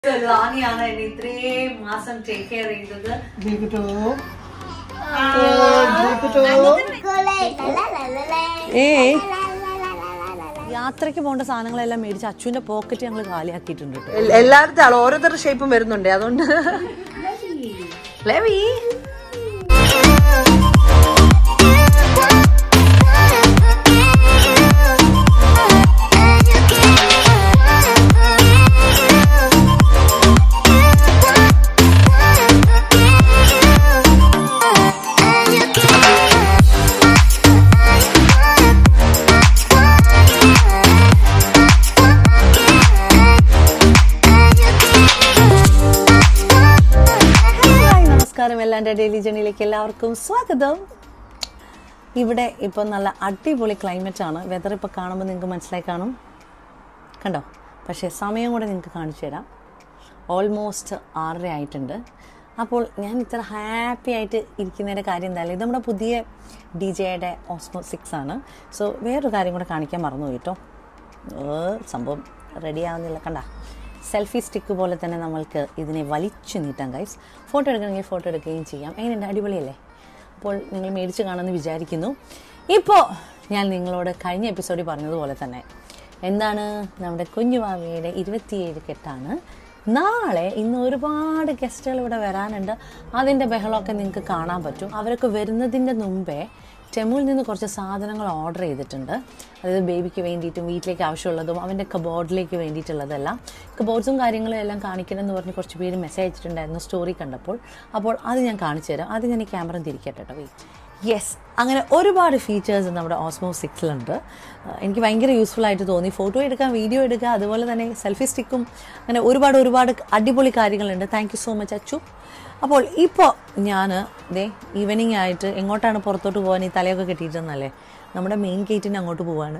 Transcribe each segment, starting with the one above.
റാണിയാണ് എന്നെ ഇത്രയും മാസം ടേക്ക് കെയർ ചെയ്തത് ദീപിട്ടോ ഏ യാത്രയ്ക്ക് പോകേണ്ട സാധനങ്ങളെല്ലാം മേടിച്ച് അച്ഛൻ്റെ പോക്കറ്റ് ഞങ്ങൾ കാലിയാക്കിയിട്ടുണ്ട് കേട്ടോ എല്ലായിടത്തും ആൾ ഓരോരുത്തരുടെ ഷേപ്പും വരുന്നുണ്ട് അതുകൊണ്ട് ലെവി ഹായ് നമസ്കാരം എല്ലാൻ്റെ ഡെയിലി ജേണിയിലേക്ക് എല്ലാവർക്കും സ്വാഗതം ഇവിടെ ഇപ്പോൾ നല്ല അടിപൊളി ക്ലൈമറ്റ് ആണ് വെതർ ഇപ്പോൾ കാണുമ്പോൾ നിങ്ങൾക്ക് മനസ്സിലായി കാണും കണ്ടോ പക്ഷേ സമയം കൂടെ നിങ്ങൾക്ക് കാണിച്ചു തരാം ഓൾമോസ്റ്റ് ആറര ആയിട്ടുണ്ട് അപ്പോൾ ഞാൻ ഇത്ര ഹാപ്പി ആയിട്ട് ഇരിക്കുന്നതിൻ്റെ കാര്യം എന്തായാലും ഇത് നമ്മുടെ പുതിയ ഡി ജെയുടെ ഓസ്മോ സിക്സ് ആണ് സോ വേറൊരു കാര്യം കൂടെ കാണിക്കാൻ മറന്നു കേട്ടോ സംഭവം റെഡി ആവുന്നില്ല കണ്ട സെൽഫി സ്റ്റിക്ക് പോലെ തന്നെ നമ്മൾക്ക് ഇതിനെ വലിച്ചു നീട്ടാം ഗൈസ് ഫോട്ടോ എടുക്കണമെങ്കിൽ ഫോട്ടോ എടുക്കുകയും ചെയ്യാം എങ്ങനെയുണ്ട് അടിപൊളിയല്ലേ അപ്പോൾ നിങ്ങൾ മേടിച്ച് കാണുമെന്ന് വിചാരിക്കുന്നു ഇപ്പോൾ ഞാൻ നിങ്ങളോട് കഴിഞ്ഞ എപ്പിസോഡിൽ പറഞ്ഞതുപോലെ തന്നെ എന്താണ് നമ്മുടെ കുഞ്ഞുമാമിയുടെ ഇരുപത്തിയേഴ് കെട്ടാണ് നാളെ ഇന്ന് ഒരുപാട് ഗസ്റ്റുകൾ ഇവിടെ വരാനുണ്ട് അതിൻ്റെ ബഹളമൊക്കെ നിങ്ങൾക്ക് കാണാൻ പറ്റും അവരൊക്കെ വരുന്നതിൻ്റെ മുമ്പേ ടെമുവിൽ നിന്ന് കുറച്ച് സാധനങ്ങൾ ഓർഡർ ചെയ്തിട്ടുണ്ട് അതായത് ബേബിക്ക് വേണ്ടിയിട്ടും വീട്ടിലേക്ക് ആവശ്യമുള്ളതും അവൻ്റെ കബോർഡിലേക്ക് വേണ്ടിയിട്ടുള്ളതെല്ലാം കബോർഡ്സും കാര്യങ്ങളും എല്ലാം കാണിക്കണം എന്ന് പറഞ്ഞ് കുറച്ച് പേര് മെസ്സേജ് അയച്ചിട്ടുണ്ടായിരുന്നു സ്റ്റോറി കണ്ടപ്പോൾ അപ്പോൾ അത് ഞാൻ കാണിച്ചു തരാം അത് ഞാൻ ഈ ക്യാമറ തിരിക്കട്ടെ കേട്ടോ വെയിറ്റ് യെസ് അങ്ങനെ ഒരുപാട് ഫീച്ചേഴ്സ് നമ്മുടെ ഓസ്മോ സിക്സിലുണ്ട് എനിക്ക് ഭയങ്കര യൂസ്ഫുൾ ആയിട്ട് തോന്നി ഫോട്ടോ എടുക്കാം വീഡിയോ എടുക്കുക അതുപോലെ തന്നെ സെൽഫി സ്റ്റിക്കും അങ്ങനെ ഒരുപാട് ഒരുപാട് അടിപൊളി കാര്യങ്ങളുണ്ട് thank you so much Achu അപ്പോൾ ഇപ്പോൾ ഞാൻ ദേ ഈവനിങ് ആയിട്ട് എങ്ങോട്ടാണ് പുറത്തോട്ട് പോകാൻ ഈ തലയൊക്കെ കെട്ടിയിട്ടെന്നല്ലേ നമ്മുടെ മെയിൻ ഗേറ്റിന് അങ്ങോട്ട് പോവാണ്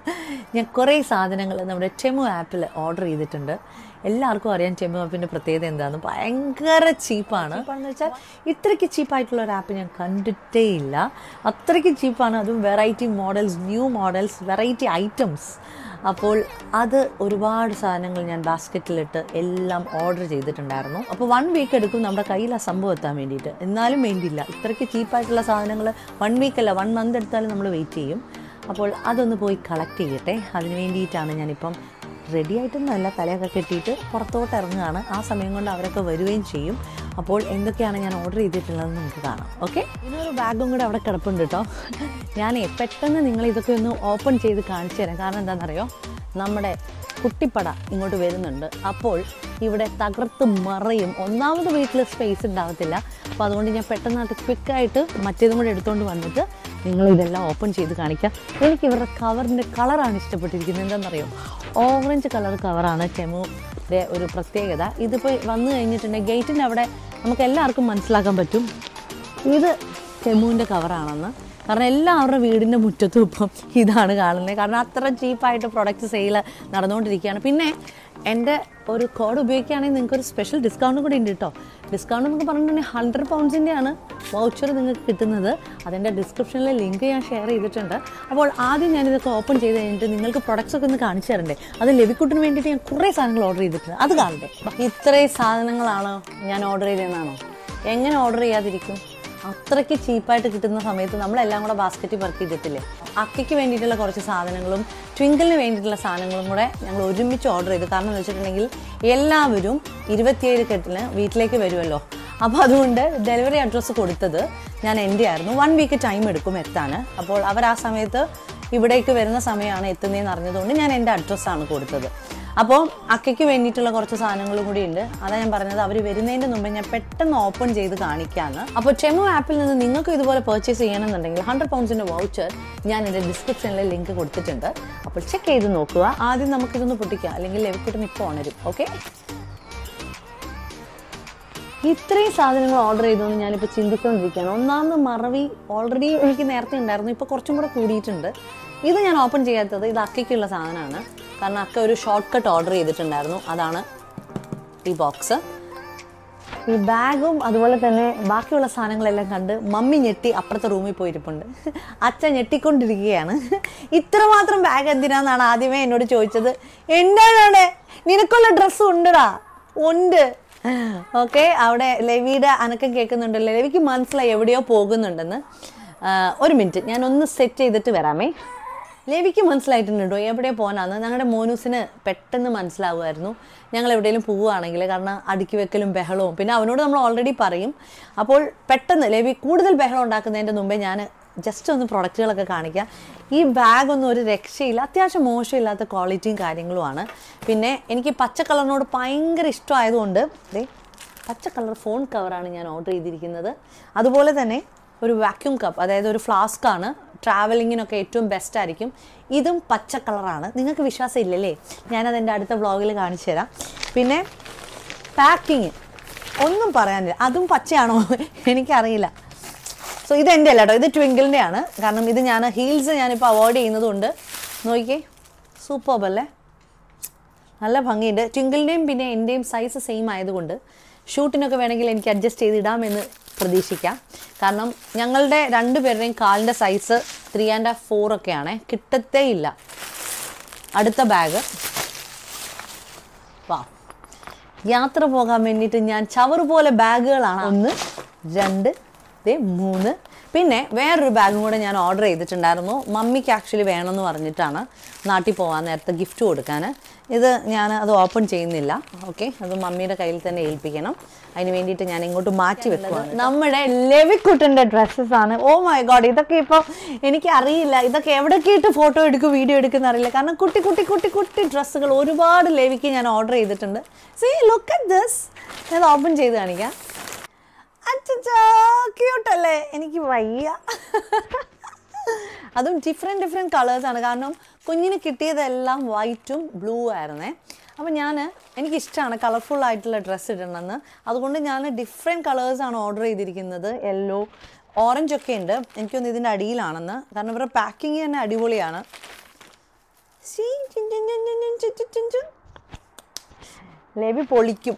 ഞാൻ കുറേ സാധനങ്ങൾ നമ്മുടെ ടെമു ആപ്പിൽ ഓർഡർ ചെയ്തിട്ടുണ്ട് എല്ലാവർക്കും അറിയാം ടെമു ആപ്പിൻ്റെ പ്രത്യേകത എന്താണെന്ന് ഭയങ്കര ചീപ്പാണ് എന്ന് വെച്ചാൽ ഇത്രയ്ക്ക് ചീപ്പായിട്ടുള്ള ഒരു ആപ്പ് ഞാൻ കണ്ടിട്ടേ ഇല്ല അത്രയ്ക്ക് ചീപ്പാണ് അതും variety models new models variety items അപ്പോൾ അത് ഒരുപാട് സാധനങ്ങൾ ഞാൻ ബാസ്ക്കറ്റിലിട്ട് എല്ലാം ഓർഡർ ചെയ്തിട്ടുണ്ടായിരുന്നു അപ്പോൾ വൺ വീക്ക് എടുക്കും നമ്മുടെ കയ്യിൽ ആ സംഭവം എത്താൻ വേണ്ടിയിട്ട് എന്നാലും വേണ്ടിയില്ല ഇത്രയ്ക്ക് ചീപ്പായിട്ടുള്ള സാധനങ്ങൾ വൺ വീക്ക് അല്ല വൺ മന്ത് എടുത്താലും നമ്മൾ വെയിറ്റ് ചെയ്യും അപ്പോൾ അതൊന്ന് പോയി കളക്ട് ചെയ്യട്ടെ അതിന് വേണ്ടിയിട്ടാണ് ഞാനിപ്പം റെഡി ആയിട്ടൊന്നുമല്ല തലയൊക്കെ കെട്ടിയിട്ട് പുറത്തോട്ട് ഇറങ്ങുകയാണ് ആ സമയം കൊണ്ട് അവരൊക്കെ വരികയും ചെയ്യും അപ്പോൾ എന്തൊക്കെയാണ് ഞാൻ ഓർഡർ ചെയ്തിട്ടുള്ളതെന്ന് നമുക്ക് കാണാം ഓക്കെ ഇതിനൊരു ബാഗും കൂടെ അവിടെ കിടപ്പുണ്ട് കേട്ടോ ഞാൻ പെട്ടെന്ന് നിങ്ങൾ ഇതൊക്കെ ഒന്ന് ഓപ്പൺ ചെയ്ത് കാണിച്ചു തരാം കാരണം എന്താണെന്നറിയോ നമ്മുടെ കുട്ടിപ്പട ഇങ്ങോട്ട് വരുന്നുണ്ട് അപ്പോൾ ഇവിടെ തകർത്ത് മറയും ഒന്നാമത് വീട്ടിൽ സ്പേസ് ഉണ്ടാകത്തില്ല അപ്പോൾ അതുകൊണ്ട് ഞാൻ പെട്ടെന്നായിട്ട് ക്വിക്കായിട്ട് മറ്റേതും കൂടെ എടുത്തുകൊണ്ട് വന്നിട്ട് നിങ്ങൾ ഇതെല്ലാം ഓപ്പൺ ചെയ്ത് കാണിക്കാം എനിക്ക് ഇവരുടെ കവറിൻ്റെ കളറാണ് ഇഷ്ടപ്പെട്ടിരിക്കുന്നത് എന്താണെന്നറിയോ ഓറഞ്ച് കളർ കവറാണ് ടെമുയുടെ ഒരു പ്രത്യേകത ഇതിപ്പോൾ വന്നു കഴിഞ്ഞിട്ടുണ്ടെങ്കിൽ ഗേറ്റിൻ്റെ അവിടെ നമുക്ക് എല്ലാവർക്കും മനസ്സിലാക്കാൻ പറ്റും ഇത് ടെമുവിൻ്റെ കവറാണെന്ന് കാരണം എല്ലാവരുടെ വീടിൻ്റെ മുറ്റത്തും ഇപ്പം ഇതാണ് കാണുന്നത് കാരണം അത്ര ചീപ്പായിട്ട് പ്രൊഡക്റ്റ് സെയിൽ നടന്നുകൊണ്ടിരിക്കുകയാണ് പിന്നെ എൻ്റെ ഒരു കോഡ് ഉപയോഗിക്കുകയാണെങ്കിൽ നിങ്ങൾക്ക് ഒരു സ്പെഷ്യൽ ഡിസ്കൗണ്ടും കൂടി ഉണ്ട് കേട്ടോ ഡിസ്കൗണ്ട് എന്നൊക്കെ പറഞ്ഞിട്ടുണ്ടെങ്കിൽ ഹൺഡ്രഡ് പൗണ്ട്സിൻ്റെയാണ് വൗച്ചർ നിങ്ങൾക്ക് കിട്ടുന്നത് അതിൻ്റെ ഡിസ്ക്രിപ്ഷനിലെ ലിങ്ക് ഞാൻ ഷെയർ ചെയ്തിട്ടുണ്ട് അപ്പോൾ ആദ്യം ഞാനിതൊക്കെ ഓപ്പൺ ചെയ്ത് കഴിഞ്ഞിട്ട് നിങ്ങൾക്ക് പ്രൊഡക്ട്സ് ഒക്കെ ഒന്ന് കാണിച്ചു തരണ്ടേ അത് ലവിക്കുട്ടിന് വേണ്ടിയിട്ട് ഞാൻ കുറേ സാധനങ്ങൾ ഓർഡർ ചെയ്തിട്ടുണ്ട് അത് കാണണ്ടേ ഇത്രയും സാധനങ്ങളാണോ ഞാൻ ഓർഡർ ചെയ്തതെന്നാണോ എങ്ങനെ ഓർഡർ ചെയ്യാതിരിക്കും അത്രയ്ക്ക് ചീപ്പായിട്ട് കിട്ടുന്ന സമയത്ത് നമ്മളെല്ലാം കൂടെ ബാസ്ക്കറ്റിൽ വർക്ക് ചെയ്തിട്ടില്ലേ അക്കയ്ക്ക് വേണ്ടിയിട്ടുള്ള കുറച്ച് സാധനങ്ങളും ട്വിങ്കിളിന് വേണ്ടിയിട്ടുള്ള സാധനങ്ങളും കൂടെ ഞങ്ങൾ ഒരുമിച്ച് ഓർഡർ ചെയ്തു കാരണം എന്ന് വെച്ചിട്ടുണ്ടെങ്കിൽ എല്ലാവരും ഇരുപത്തിയേഴ് കെട്ടിന് വീട്ടിലേക്ക് വരുമല്ലോ അപ്പോൾ അതുകൊണ്ട് ഡെലിവറി അഡ്രസ്സ് കൊടുത്തത് ഞാൻ എൻ്റെ ആയിരുന്നു വൺ വീക്ക് ടൈം എടുക്കും എത്താൻ അപ്പോൾ അവർ ആ സമയത്ത് ഇവിടേക്ക് വരുന്ന സമയമാണ് എത്തുന്നതെന്ന് അറിഞ്ഞതുകൊണ്ട് ഞാൻ എൻ്റെ അഡ്രസ്സാണ് കൊടുത്തത് അപ്പോൾ അക്കയ്ക്ക് വേണ്ടിയിട്ടുള്ള കുറച്ച് സാധനങ്ങളും കൂടി ഉണ്ട് അതാ ഞാൻ പറഞ്ഞത് അവർ വരുന്നതിൻ്റെ മുമ്പ് ഞാൻ പെട്ടെന്ന് ഓപ്പൺ ചെയ്ത് കാണിക്കാന്ന് അപ്പോൾ ടെമോ ആപ്പിൽ നിന്ന് നിങ്ങൾക്ക് ഇതുപോലെ പർച്ചേസ് ചെയ്യണമെന്നുണ്ടെങ്കിൽ ഹൺഡ്രഡ് പൗണ്ട്സിൻ്റെ വൗച്ചർ ഞാൻ എൻ്റെ ഡിസ്ക്രിപ്ഷനിൽ ലിങ്ക് കൊടുത്തിട്ടുണ്ട് അപ്പോൾ ചെക്ക് ചെയ്ത് നോക്കുക ആദ്യം നമുക്കിതൊന്ന് പൊട്ടിക്കാം അല്ലെങ്കിൽ ലെവിക്കുട്ടിന് ഇപ്പോൾ ഉണരും ഓക്കെ ഇത്രയും സാധനങ്ങൾ ഓർഡർ ചെയ്തോന്ന് ഞാനിപ്പോൾ ചിന്തിച്ചുകൊണ്ടിരിക്കുകയാണ് ഒന്നാമത് മറവി ഓൾറെഡി എനിക്ക് നേരത്തെ ഉണ്ടായിരുന്നു ഇപ്പോൾ കുറച്ചും കൂടെ കൂടിയിട്ടുണ്ട് ഇത് ഞാൻ ഓപ്പൺ ചെയ്യാത്തത് ഇത് അക്കയ്ക്കുള്ള സാധനമാണ് കാരണം അക്ക ഒരു ഷോർട്ട് കട്ട് ഓർഡർ ചെയ്തിട്ടുണ്ടായിരുന്നു അതാണ് ഈ ബോക്സ് ഈ ബാഗും അതുപോലെ തന്നെ ബാക്കിയുള്ള സാധനങ്ങളെല്ലാം കണ്ട് മമ്മി ഞെട്ടി അപ്പുറത്തെ റൂമിൽ പോയിരിപ്പുണ്ട് അച്ഛൻ ഞെട്ടിക്കൊണ്ടിരിക്കുകയാണ് ഇത്രമാത്രം ബാഗ് എന്തിനാന്നാണ് ആദ്യമേ എന്നോട് ചോദിച്ചത് എന്താണ് നിനക്കുള്ള ഡ്രസ്സ് ഉണ്ടടാ ഉണ്ട് ഓക്കെ അവിടെ ലവിയുടെ അനക്കം കേൾക്കുന്നുണ്ടല്ലോ ലവിക്ക് മനസ്സിലായി എവിടെയോ പോകുന്നുണ്ടെന്ന് ആ, ഒരു മിനിറ്റ് ഞാൻ ഒന്ന് സെറ്റ് ചെയ്തിട്ട് വരാമേ ലവിക്ക് മനസ്സിലായിട്ടുണ്ടോ എവിടെ പോകാനാന്ന് ഞങ്ങളുടെ മോനൂസിന് പെട്ടെന്ന് മനസ്സിലാവുമായിരുന്നു ഞങ്ങൾ എവിടെയെങ്കിലും പോവുകയാണെങ്കിൽ കാരണം അടുക്കി വെക്കലും ബഹളവും പിന്നെ അവനോട് നമ്മൾ ഓൾറെഡി പറയും അപ്പോൾ പെട്ടെന്ന് ലവി കൂടുതൽ ബഹളം ഉണ്ടാക്കുന്നതിൻ്റെ മുമ്പേ ഞാൻ ജസ്റ്റ് ഒന്ന് പ്രൊഡക്റ്റുകളൊക്കെ കാണിക്കാം ഈ ബാഗൊന്നും ഒരു രക്ഷയില്ല അത്യാവശ്യം മോശമില്ലാത്ത ക്വാളിറ്റിയും കാര്യങ്ങളുമാണ് പിന്നെ എനിക്ക് പച്ച കളറിനോട് ഭയങ്കര ഇഷ്ടമായതുകൊണ്ട് ദേ പച്ച കളർ ഫോൺ കവറാണ് ഞാൻ ഓർഡർ ചെയ്തിരിക്കുന്നത് അതുപോലെ തന്നെ ഒരു വാക്യൂം കപ്പ് അതായത് ഒരു ഫ്ലാസ്ക് ആണ് ട്രാവലിങ്ങിനൊക്കെ ഏറ്റവും ബെസ്റ്റ് ആയിരിക്കും ഇതും പച്ച കളറാണ് നിങ്ങൾക്ക് വിശ്വാസം ഇല്ലല്ലേ ഞാനത് എൻ്റെ അടുത്ത വ്ളോഗിൽ കാണിച്ചു തരാം പിന്നെ പാക്കിങ് ഒന്നും പറയാനില്ല അതും പച്ചയാണോ എനിക്കറിയില്ല സോ ഇത് എൻ്റെ അല്ല കേട്ടോ ഇത് ട്വിങ്കിളിൻ്റെ ആണ് കാരണം ഇത് ഞാൻ ഹീൽസ് ഞാനിപ്പോൾ അവോയ്ഡ് ചെയ്യുന്നതുകൊണ്ട് നോക്കിക്കേ സൂപ്പർബ് അല്ലേ നല്ല ഭംഗിയുണ്ട് ട്വിങ്കിളിൻ്റെയും പിന്നെ എൻ്റെയും സൈസ് സെയിം ആയതുകൊണ്ട് ഷൂട്ടിനൊക്കെ വേണമെങ്കിൽ എനിക്ക് അഡ്ജസ്റ്റ് ചെയ്തിടാമെന്ന് പ്രതീക്ഷിക്കാം കാരണം ഞങ്ങളുടെ രണ്ടുപേരുടെയും കാലിൻ്റെ size three and half four ഒക്കെയാണ് കിട്ടത്തേ ഇല്ല അടുത്ത ബാഗ് വാ യാത്ര പോകാൻ വേണ്ടിയിട്ട് ഞാൻ ചവറ് പോലെ ബാഗുകളാണ് ഒന്ന് രണ്ട് ദേ മൂന്ന് പിന്നെ വേറൊരു ബാഗും കൂടെ ഞാൻ ഓർഡർ ചെയ്തിട്ടുണ്ടായിരുന്നു മമ്മിക്ക് ആക്ച്വലി വേണമെന്ന് പറഞ്ഞിട്ടാണ് നാട്ടിൽ പോകാൻ നേരത്തെ ഗിഫ്റ്റ് കൊടുക്കാൻ ഇത് ഞാൻ അത് ഓപ്പൺ ചെയ്യുന്നില്ല ഓക്കെ അത് മമ്മിയുടെ കയ്യിൽ തന്നെ ഏൽപ്പിക്കണം അതിന് വേണ്ടിയിട്ട് ഞാൻ ഇങ്ങോട്ട് മാറ്റി വെക്കുകയാണ് നമ്മുടെ ലെവിക്കുട്ടൻ്റെ ഡ്രസ്സസ് ആണ് ഓ മൈ ഗോഡ് ഇതൊക്കെ ഇപ്പോൾ എനിക്ക് അറിയില്ല ഇതൊക്കെ എവിടെയൊക്കെ ഇട്ട് ഫോട്ടോ എടുക്കും വീഡിയോ എടുക്കുന്ന അറിയില്ല കാരണം കുട്ടി കുട്ടി കുട്ടി കുട്ടി ഡ്രസ്സുകൾ ഒരുപാട് ലെവിക്ക് ഞാൻ ഓർഡർ ചെയ്തിട്ടുണ്ട് സീ ലുക്ക് അറ്റ് ദിസ് ഞാൻ ഓപ്പൺ ചെയ്ത് കാണിക്കാം ക്യൂട്ടല്ലേ എനിക്ക് വയ്യ അതും ഡിഫറെൻറ്റ് ഡിഫറെൻറ്റ് കളേഴ്സാണ് കാരണം കുഞ്ഞിന് കിട്ടിയതെല്ലാം വൈറ്റും ബ്ലൂ ആയിരുന്നേ അപ്പോൾ ഞാൻ എനിക്കിഷ്ടമാണ് കളർഫുൾ ആയിട്ടുള്ള ഡ്രസ്സ് ഇടണമെന്ന് അതുകൊണ്ട് ഞാൻ ഡിഫറെൻറ്റ് കളേഴ്സാണ് ഓർഡർ ചെയ്തിരിക്കുന്നത് യെല്ലോ ഓറഞ്ച് ഒക്കെ ഉണ്ട് എനിക്കൊന്ന് ഇതിൻ്റെ അടിയിലാണെന്ന് കാരണം ഇവരുടെ പാക്കിങ് തന്നെ അടിപൊളിയാണ് സീ, ചിൻ ചിൻ ചിൻ ചിൻ ചിൻ ചിൻ ചിൻ ചിൻ. ലെവി പൊളിക്കും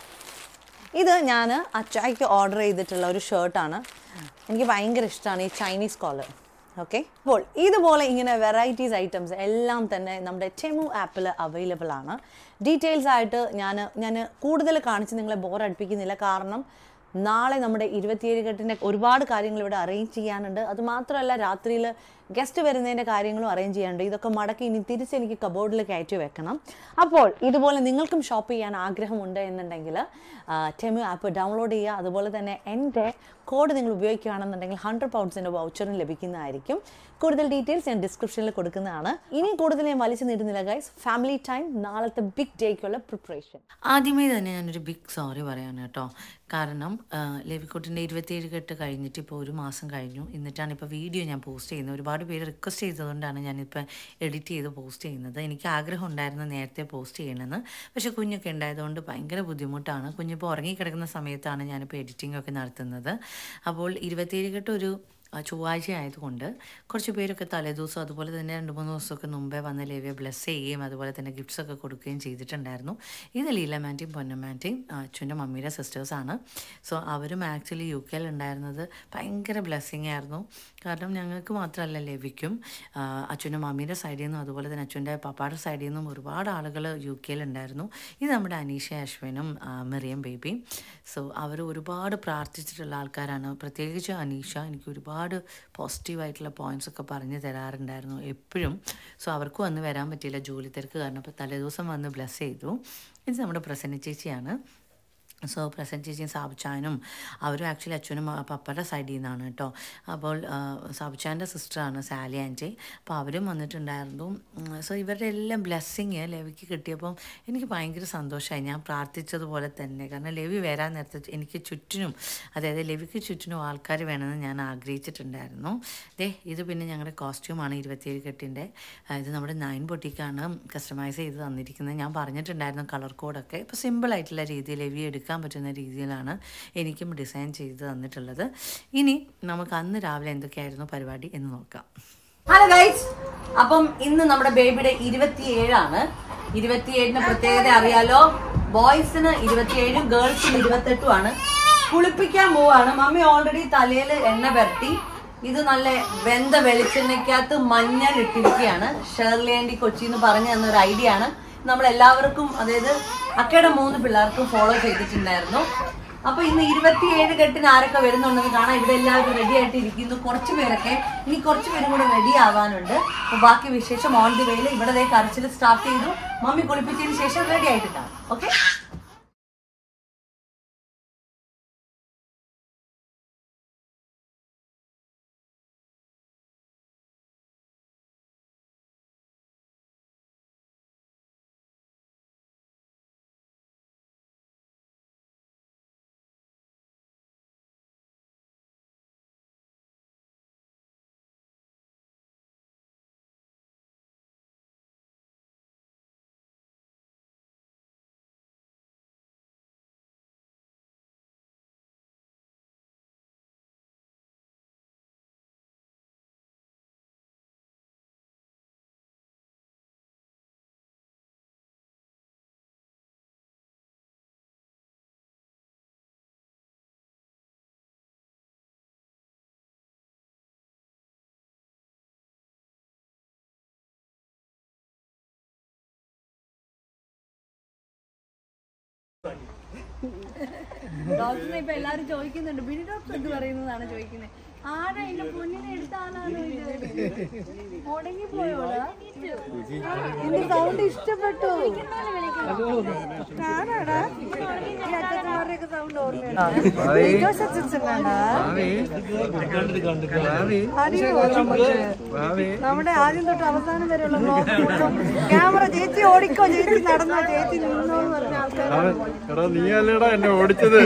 ഇത് ഞാൻ അച്ചായിക്ക് ഓർഡർ ചെയ്തിട്ടുള്ള ഒരു ഷർട്ടാണ് എനിക്ക് ഭയങ്കര ഇഷ്ടമാണ് ഈ ചൈനീസ് കോളർ ഓക്കെ അപ്പോൾ ഇതുപോലെ ഇങ്ങനെ വെറൈറ്റീസ് ഐറ്റംസ് എല്ലാം തന്നെ നമ്മുടെ ടെമു ആപ്പിൽ അവൈലബിൾ ആണ് ഡീറ്റെയിൽസ് ആയിട്ട് ഞാൻ ഞാൻ കൂടുതൽ കാണിച്ച് നിങ്ങളെ ബോർ അടുപ്പിക്കുന്നില്ല കാരണം നാളെ നമ്മുടെ ഇരുപത്തിയേഴ് കെട്ടിൻ്റെ ഒരുപാട് കാര്യങ്ങൾ ഇവിടെ അറേഞ്ച് ചെയ്യാനുണ്ട് അത് മാത്രമല്ല രാത്രിയിൽ ഗസ്റ്റ് വരുന്നതിൻ്റെ കാര്യങ്ങളും അറേഞ്ച് ചെയ്യാനുണ്ട് ഇതൊക്കെ മടക്കി ഇനി തിരിച്ച് എനിക്ക് കബോർഡിൽ കയറ്റി വെക്കണം അപ്പോൾ ഇതുപോലെ നിങ്ങൾക്കും ഷോപ്പ് ചെയ്യാൻ ആഗ്രഹമുണ്ട് എന്നുണ്ടെങ്കിൽ ടെമു ആപ്പ് ഡൗൺലോഡ് ചെയ്യുക അതുപോലെ തന്നെ എൻ്റെ കോഡ് നിങ്ങൾ ഉപയോഗിക്കുകയാണെന്നുണ്ടെങ്കിൽ ഹൺഡ്രഡ് പൗണ്ട്സിൻ്റെ വൗച്ചറും ലഭിക്കുന്നതായിരിക്കും കൂടുതൽ ഡീറ്റെയിൽസ് ഞാൻ ഡിസ്ക്രിപ്ഷനിൽ കൊടുക്കുന്നതാണ് ഇനി കൂടുതൽ ഞാൻ വലിച്ചു നീട്ടുന്നില്ല ഗൈസ് ഫാമിലി ടൈം നാളത്തെ ബിഗ് ഡേക്കുള്ള പ്രിപ്പറേഷൻ ആദ്യമേ തന്നെ ഞാനൊരു ബിഗ് സോറി പറയാണ് കേട്ടോ കാരണം ആ, ലവിക്കുട്ടിൻ്റെ ഇരുപത്തിയേഴ് കെട്ട് കഴിഞ്ഞിട്ട് ഇപ്പോൾ ഒരു മാസം കഴിഞ്ഞു എന്നിട്ടാണ് ഇപ്പോൾ വീഡിയോ ഞാൻ പോസ്റ്റ് ചെയ്യുന്നത് ഒരുപാട് പേര് റിക്വസ്റ്റ് ചെയ്തതുകൊണ്ടാണ് ഞാനിപ്പോൾ എഡിറ്റ് ചെയ്ത് പോസ്റ്റ് ചെയ്യുന്നത് എനിക്ക് ആഗ്രഹം ഉണ്ടായിരുന്നു നേരത്തെ പോസ്റ്റ് ചെയ്യണമെന്ന് പക്ഷേ കുഞ്ഞൊക്കെ ഉണ്ടായതുകൊണ്ട് ഭയങ്കര ബുദ്ധിമുട്ടാണ് കുഞ്ഞിപ്പോൾ ഉറങ്ങിക്കിടക്കുന്ന സമയത്താണ് ഞാനിപ്പോൾ എഡിറ്റിംഗ് ഒക്കെ നടത്തുന്നത് അപ്പോൾ ഇരുപത്തിയേഴ് കെട്ട് ഒരു ആ, ചൊവ്വാഴ്ച ആയതുകൊണ്ട് കുറച്ച് പേരൊക്കെ തലേദിവസം അതുപോലെ തന്നെ രണ്ട് മൂന്ന് ദിവസമൊക്കെ മുമ്പേ വന്ന് ലേവിയെ ബ്ലെസ് ചെയ്യുകയും അതുപോലെ തന്നെ ഗിഫ്റ്റ്സ് ഒക്കെ കൊടുക്കുകയും ചെയ്തിട്ടുണ്ടായിരുന്നു ഇത് ലീലമാൻറ്റിയും പൊന്നമാൻറ്റിയും അച്ഛൻ്റെ മമ്മിയുടെ സിസ്റ്റേഴ്സാണ് സോ അവരും ആക്ച്വലി യു കെയിൽ ഉണ്ടായിരുന്നത് ഭയങ്കര ബ്ലെസ്സിങ് ആയിരുന്നു കാരണം ഞങ്ങൾക്ക് മാത്രമല്ല ലഭിക്കും അച്ഛൻ്റെ മമ്മിയുടെ സൈഡിൽ നിന്നും അതുപോലെ തന്നെ അച്ഛൻ്റെ പപ്പായുടെ സൈഡിൽ നിന്നും ഒരുപാട് ആളുകൾ യു കെയിൽ ഉണ്ടായിരുന്നു ഇത് നമ്മുടെ അനീഷ അശ്വിനും ആ, മെറിയം ബേബിയും സോ അവർ ഒരുപാട് പ്രാർത്ഥിച്ചിട്ടുള്ള ആൾക്കാരാണ് പ്രത്യേകിച്ച് അനീഷ എനിക്ക് ഒരുപാട് പോസിറ്റീവായിട്ടുള്ള പോയിന്റ്സ് ഒക്കെ പറഞ്ഞു തരാറുണ്ടായിരുന്നു എപ്പോഴും സോ അവർക്ക് വന്ന് വരാൻ പറ്റിയില്ല ജോലി തിരക്ക് കാരണം അപ്പോൾ തലേദിവസം വന്ന് ബ്ലെസ് ചെയ്തു ഇത് നമ്മുടെ പ്രസന്ന ചേച്ചിയാണ് സോ പ്രസന്റ് ചേച്ചിയും സാബുച്ചാനും അവരും ആക്ച്വലി അച്ഛനും ആ പപ്പയുടെ സൈഡിൽ നിന്നാണ് കേട്ടോ അപ്പോൾ സാബുച്ചാൻ്റെ സിസ്റ്ററാണ് സാലി ആൻറ്റി അപ്പോൾ അവരും വന്നിട്ടുണ്ടായിരുന്നു സോ ഇവരുടെ എല്ലാം ബ്ലെസ്സിങ് ലെവിക്ക് കിട്ടിയപ്പം എനിക്ക് ഭയങ്കര സന്തോഷമായി ഞാൻ പ്രാർത്ഥിച്ചതുപോലെ തന്നെ കാരണം ലെവി വരാൻ നേരത്തെ എനിക്ക് ചുറ്റിനും അതായത് ലെവിക്ക് ചുറ്റിനും ആൾക്കാർ വേണമെന്ന് ഞാൻ ആഗ്രഹിച്ചിട്ടുണ്ടായിരുന്നു ദേ ഇത് പിന്നെ ഞങ്ങളുടെ കോസ്റ്റ്യൂമാണ് ഇരുപത്തിയേഴ് കെട്ടിൻ്റെ ഇത് നമ്മുടെ നയൻ പൊട്ടിക്കാണ് കസ്റ്റമൈസ് ചെയ്ത് തന്നിരിക്കുന്നത് ഞാൻ പറഞ്ഞിട്ടുണ്ടായിരുന്നു കളർ കോഡൊക്കെ ഇപ്പോൾ സിമ്പിളായിട്ടുള്ള രീതിയിൽ ലെവി എടുക്കാൻ പറ്റുന്ന രീതിയിലാണ് എനിക്കും ഡിസൈൻ ചെയ്ത് തന്നിട്ടുള്ളത് ഇനി നമുക്ക് അന്ന് രാവിലെ എന്തൊക്കെയായിരുന്നു പരിപാടി എന്ന് നോക്കാം ഹലോ ഗൈസ് അപ്പം ഇന്ന് നമ്മുടെ ബേബിയുടെ ഇരുപത്തിയേഴാണ് ഇരുപത്തിയേഴിന് പ്രത്യേകത അറിയാലോ ബോയ്സിന് ഇരുപത്തിയേഴും ഗേൾസിന് ഇരുപത്തെട്ടും ആണ് കുളിപ്പിക്കാൻ പോവാണ് മമ്മി ഓൾറെഡി തലയിൽ എണ്ണ പരത്തി ഇത് നല്ല വെന്ത വെളിച്ചെണ്ണയ്ക്കകത്ത് മഞ്ഞൾ ഇട്ടിരിക്കുകയാണ് ഷേർലി ആൻഡി കൊച്ചി എന്ന് പറഞ്ഞു തന്ന ഒരു ഐഡിയ ആണ് നമ്മൾ എല്ലാവർക്കും അതായത് അക്കയുടെ മൂന്ന് പിള്ളേർക്കും ഫോളോ ചെയ്തിട്ടുണ്ടായിരുന്നു അപ്പൊ ഇന്ന് ഇരുപത്തിയേഴ് കെട്ടിന് ആരൊക്കെ വരുന്നുണ്ടെന്ന് കാണാം ഇവിടെ എല്ലാവരും റെഡി ആയിട്ട് ഇരിക്കുന്നു കുറച്ച് പേരൊക്കെ ഇനി കുറച്ച് പേരും കൂടെ റെഡി ആവാനുണ്ട് അപ്പൊ ബാക്കി വിശേഷം ഓൺ ദി വേയിൽ ഇവിടെ ദേ കരച്ചിൽ സ്റ്റാർട്ട് ചെയ്തു മമ്മി കുളിപ്പിച്ചതിന് ശേഷം റെഡി ആയിട്ട് കാണാം ഓക്കെ ഡോക്ടറിനെ ഇപ്പൊ എല്ലാരും ചോദിക്കുന്നുണ്ട് ബിനി ഡോക്ടർ എന്ത് പറയുന്നതാണ് ചോദിക്കുന്നത് ആരാ എന്റെ പൊന്നിനെ എടുത്ത ആളാണോ ഇത് മുടങ്ങി പോയോടാ എന്റെ സൗണ്ട് ഇഷ്ടപ്പെട്ടു ആരാടാ ഈ അച്ഛന്മാരുടെയൊക്കെ സൗണ്ട് ഓർമ്മയുണ്ടോ അറിയോ നമുക്ക് നമ്മുടെ ആദ്യം തൊട്ട് അവസാനം വരെയുള്ള ക്യാമറ ചേച്ചി ഓടിക്കോ ചേച്ചി നടന്നോ ചേച്ചി നിന്നോ എന്ന് പറഞ്ഞ ആൾക്കാർ എടാ നീ അല്ലേടാ എന്നെ ഓടിച്ചത്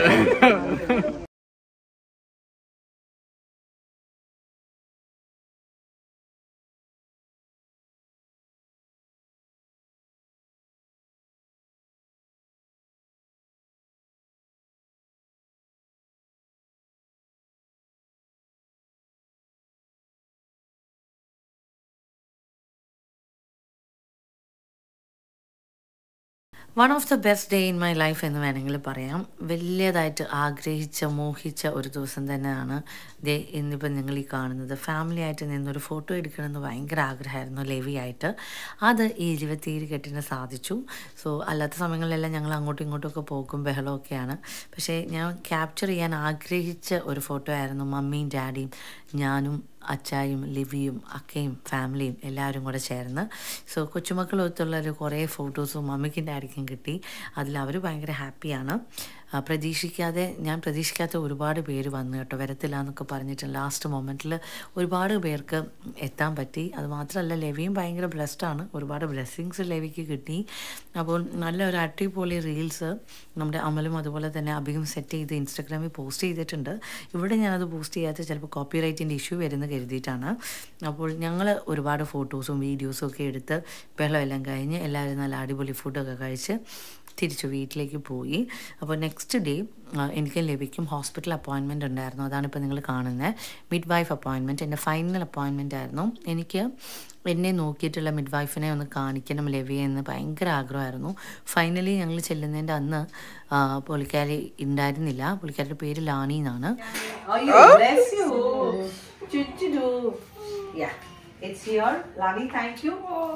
one of the best day in my life എന്ന് വേണമെങ്കിൽ പറയാം വലിയതായിട്ട് ആഗ്രഹിച്ച മോഹിച്ച ഒരു ദിവസം തന്നെയാണ് ദേ ഇന്നിപ്പം നിങ്ങൾ ഈ കാണുന്നത് ഫാമിലി ആയിട്ട് നിന്നൊരു ഫോട്ടോ എടുക്കണമെന്ന് ഭയങ്കര ആഗ്രഹമായിരുന്നു ലെവി ആയിട്ട് അത് ഈ ഇരുപത്തിയേഴ് കെട്ടിന് സാധിച്ചു സോ അല്ലാത്ത സമയങ്ങളിലെല്ലാം ഞങ്ങൾ അങ്ങോട്ടും ഇങ്ങോട്ടും ഒക്കെ പോകും ബഹളമൊക്കെയാണ് പക്ഷേ ഞാൻ ക്യാപ്ചർ ചെയ്യാൻ ആഗ്രഹിച്ച ഒരു ഫോട്ടോ ആയിരുന്നു മമ്മിയും ഡാഡിയും ഞാനും അച്ചായും ലിവിയും അക്കയും ഫാമിലിയും എല്ലാവരും കൂടെ ചേർന്ന് സോ കൊച്ചുമക്കളൊത്തുള്ള ഒരു കുറേ ഫോട്ടോസും മമ്മിക്കും ഡാഡിക്കും കിട്ടി അതിൽ അവർ ഭയങ്കര ഹാപ്പിയാണ് ആ, പ്രതീക്ഷിക്കാതെ ഞാൻ പ്രതീക്ഷിക്കാത്ത ഒരുപാട് പേര് വന്നു കേട്ടോ വരത്തില്ല എന്നൊക്കെ പറഞ്ഞിട്ട് ലാസ്റ്റ് മൊമെൻറ്റിൽ ഒരുപാട് പേർക്ക് എത്താൻ പറ്റി അത് മാത്രമല്ല ലെവിയും ഭയങ്കര ബ്ലെസ്ഡ് ആണ് ഒരുപാട് ബ്ലെസ്സിങ്സ് ലെവിക്ക് കിട്ടി അപ്പോൾ നല്ലൊരു അടിപൊളി റീൽസ് നമ്മുടെ അമലും അതുപോലെ തന്നെ അഭിയും സെറ്റ് ചെയ്ത് ഇൻസ്റ്റാഗ്രാമിൽ പോസ്റ്റ് ചെയ്തിട്ടുണ്ട് ഇവിടെ ഞാനത് പോസ്റ്റ് ചെയ്യാത്ത ചിലപ്പോൾ കോപ്പി റൈറ്റിൻ്റെ ഇഷ്യൂ വരുന്ന കരുതിയിട്ടാണ് അപ്പോൾ ഞങ്ങൾ ഒരുപാട് ഫോട്ടോസും വീഡിയോസും ഒക്കെ എടുത്ത് വെള്ളമെല്ലാം കഴിഞ്ഞ് എല്ലാവരും നല്ല അടിപൊളി ഫുഡൊക്കെ കഴിച്ച് തിരിച്ചു വീട്ടിലേക്ക് പോയി അപ്പോൾ നെക്സ്റ്റ് ഡേ എനിക്ക് ലഭിക്കും ഹോസ്പിറ്റൽ അപ്പോയിൻമെൻറ്റ് ഉണ്ടായിരുന്നു അതാണ് ഇപ്പോൾ നിങ്ങൾ കാണുന്നത് മിഡ് വൈഫ് അപ്പോയിൻമെൻറ്റ് എൻ്റെ ഫൈനൽ അപ്പോയിൻമെൻ്റ് ആയിരുന്നു എനിക്ക് എന്നെ നോക്കിയിട്ടുള്ള മിഡ് വൈഫിനെ ഒന്ന് കാണിക്കണം ലവിയെ എന്ന് ഭയങ്കര ആഗ്രഹമായിരുന്നു ഫൈനലി ഞങ്ങൾ ചെല്ലുന്നതിൻ്റെ അന്ന് ആ, പുള്ളിക്കാരി ഉണ്ടായിരുന്നില്ല പുള്ളിക്കാരിയുടെ പേര് ലാനി എന്നാണ് Oh, bless you. Chuchudu. Yeah, it's your Lani. Thank you.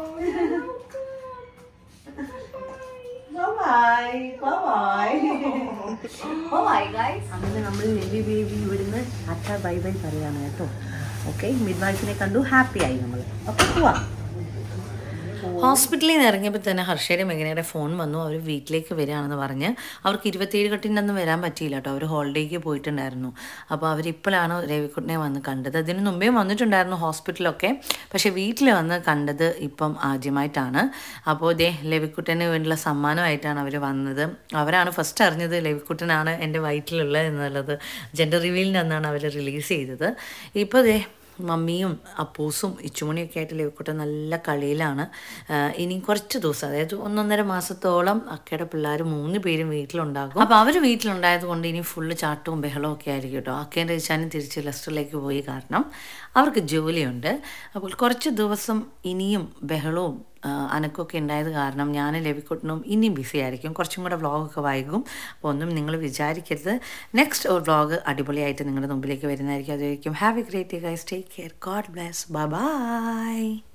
Bye bye. Bye bye. Bye bye, guys. അങ്ങനെ നമ്മൾ ലെവി ബേബി ഇവിടുന്ന് അച്ഛ ബൈ ബൈ പറയാണ് കേട്ടോ ഓക്കെ മിഡ് വൈഫിനെ കണ്ടു ഹാപ്പി ആയി നമ്മൾ ഓക്കെ പോവാം ഹോസ്പിറ്റലിൽ നിന്ന് ഇറങ്ങിയപ്പോൾ തന്നെ ഹർഷയുടെ മെഗനയുടെ ഫോൺ വന്നു അവർ വീട്ടിലേക്ക് വരികയാണെന്ന് പറഞ്ഞ് അവർക്ക് ഇരുപത്തിയേഴ് കെട്ടിൻ്റെ അന്ന് വരാൻ പറ്റിയില്ല കേട്ടോ അവർ ഹോളിഡേക്ക് പോയിട്ടുണ്ടായിരുന്നു അപ്പോൾ അവരിപ്പോഴാണ് രവിക്കുട്ടിനെ വന്ന് കണ്ടത് അതിന് മുമ്പേ വന്നിട്ടുണ്ടായിരുന്നു ഹോസ്പിറ്റലൊക്കെ പക്ഷേ വീട്ടിൽ വന്ന് കണ്ടത് ഇപ്പം ആദ്യമായിട്ടാണ് അപ്പോൾ ദേ ലവിക്കുട്ടന് വേണ്ടിയുള്ള സമ്മാനമായിട്ടാണ് അവർ വന്നത് അവരാണ് ഫസ്റ്റ് അറിഞ്ഞത് ലവിക്കുട്ടനാണ് എൻ്റെ വയറ്റിലുള്ളത് എന്നുള്ളത് ജെൻഡർ റിവീലിൻ്റെ അന്നാണ് അവർ റിലീസ് ചെയ്തത് ഇപ്പോൾ ദേ മമ്മിയും അപ്പൂസും ഇച്ചുമണിയൊക്കെ ആയിട്ട് ലവിക്കുട്ടൻ നല്ല കളിയിലാണ് ആഹ് ഇനി കുറച്ച് ദിവസം അതായത് ഒന്നൊന്നര മാസത്തോളം അക്കയുടെ പിള്ളേർ മൂന്ന് പേരും വീട്ടിലുണ്ടാകും അപ്പോൾ അവർ വീട്ടിലുണ്ടായത് കൊണ്ട് ഇനി ഫുള്ള് ചാട്ടവും ബഹളവും ഒക്കെ ആയിരിക്കും കേട്ടോ അക്കയും രചാനും തിരിച്ച് ലെസ്റ്ററിലേക്ക് പോയി കാരണം അവർക്ക് ജോലിയുണ്ട് അപ്പോൾ കുറച്ച് ദിവസം ഇനിയും ബഹളവും ആഹ് അനക്കമൊക്കെ ഉണ്ടായത് കാരണം ഞാൻ ലവിക്കുട്ടനും ഇനിയും ബിസി ആയിരിക്കും കുറച്ചും കൂടെ വ്ളോഗൊക്കെ വൈകും അപ്പോൾ ഒന്നും നിങ്ങൾ വിചാരിക്കരുത് നെക്സ്റ്റ് ഒരു വ്ളോഗ് അടിപൊളിയായിട്ട് നിങ്ങളുടെ മുമ്പിലേക്ക് വരുന്നതായിരിക്കും അതായിരിക്കും have a great guys take care God bless bye by